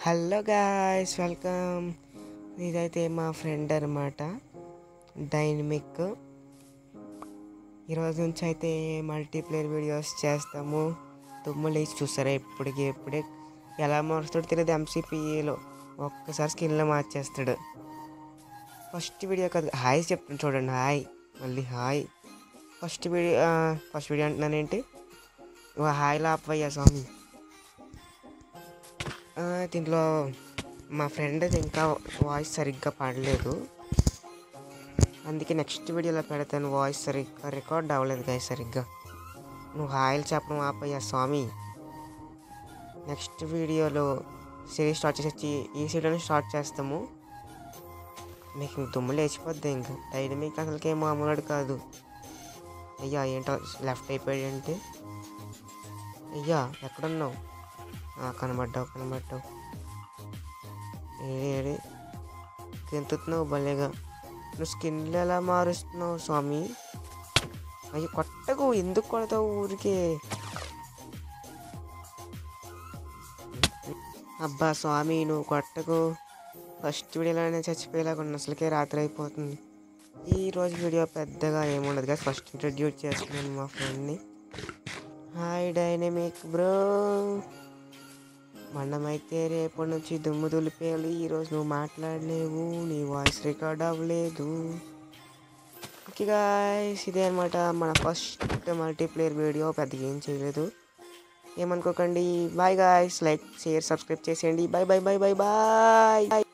hello guys welcome ఇదైతే మా friend అనమాట డైనమిక్ ఈరోజు నుంచి అయితే మల్టీప్లేయర్ వీడియోస్ చేస్తాము తుమ్ము లేచి చూసారా ఇప్పటికి ఇప్పుడే ఎలా మారుస్తాడో తెలియదు ఎంసీపీఏలో ఒక్కసారి స్కిన్లో మార్చేస్తాడు ఫస్ట్ వీడియో కాదు హాయ్ చెప్తాను చూడండి హాయ్ మళ్ళీ hi first video first video అంటున్నానేంటి ఓ హాయ్ లాపయ్యా స్వామి ఆ, దీంట్లో మా ఫ్రెండ్ ఇంకా వాయిస్ సరిగ్గా పాడలేదు అందుకే నెక్స్ట్ వీడియోలో పెడతాను వాయిస్ సరిగ్గా రికార్డ్ అవ్వలేదు గాయ సరిగ్గా నువ్వు హాయిలు చెప్పడం ఆపయ్యా స్వామి నెక్స్ట్ వీడియోలో సిరీస్ స్టార్ట్ చేసి ఈ సీరియల్ని స్టార్ట్ చేస్తాము మీకు ఇంక దుమ్ము లేచిపోద్ది ఇంకా డైనమిక్ అసలుకే మామూలుడు కాదు అయ్యా ఏంటో లెఫ్ట్ అయిపోయాడంటే అయ్యా ఎక్కడున్నావు ఆ, కనబడ్డావు కనబడ్డావు ఏడి ఏడి గెంతుతున్నావు భలేగా నువ్వు స్కిన్లు ఎలా మారుస్తున్నావు స్వామి అయ్యి కొట్టకు ఎందుకు కొడతావు ఊరికే అబ్బా స్వామి నువ్వు కొట్టకు ఫస్ట్ వీడియోలోనే చచ్చిపోయేలాగా ఉన్న అసలుకే రాత్రి అయిపోతుంది ఈ రోజు వీడియో పెద్దగా ఏముండదు కదా ఫస్ట్ ఇంట్రడ్యూస్ చేస్తున్నాను మా ఫ్రెండ్ని హాయ్ డైనమిక్ బ్రో మనమైతే రేపటి నుంచి దుమ్ము దులిపేయాలి ఈరోజు నువ్వు మాట్లాడలేవు నీ వాయిస్ రికార్డ్ అవ్వలేదు ఓకే గాయస్ ఇదే అనమాట మన ఫస్ట్ మల్టీప్లేయర్ వీడియో పెద్దగా ఏం చేయలేదు ఏమనుకోకండి bye guys like share subscribe చేసేయండి bye bye bye bye bye